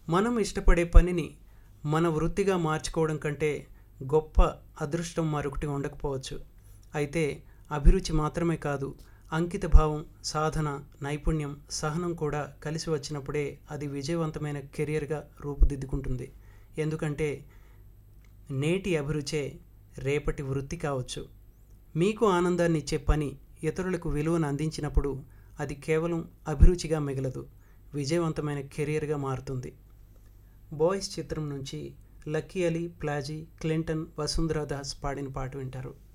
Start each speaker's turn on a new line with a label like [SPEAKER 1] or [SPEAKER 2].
[SPEAKER 1] మనం ఇష్టపడే పనిని మన వృత్తిగా మార్చుకోవడం కంటే గొప్ప అదృష్టం మరొకటి ఉండకపోవచ్చు అయితే అభిరుచి మాత్రమే కాదు అంకిత భావం సాధన నైపుణ్యం సహనం కూడా కలిసి వచ్చినప్పుడే అది విజయవంతమైన కెరియర్గా రూపుదిద్దుకుంటుంది ఎందుకంటే నేటి అభిరుచే రేపటి వృత్తి కావచ్చు మీకు ఆనందాన్ని ఇచ్చే పని ఇతరులకు విలువను అందించినప్పుడు అది కేవలం అభిరుచిగా మిగలదు విజయవంతమైన కెరియర్గా మారుతుంది బాయ్స్ చిత్రం నుంచి లక్కీ అలీ ప్లాజీ క్లింటన్ వసుంధరా దాస్ పాడిన పాట వింటారు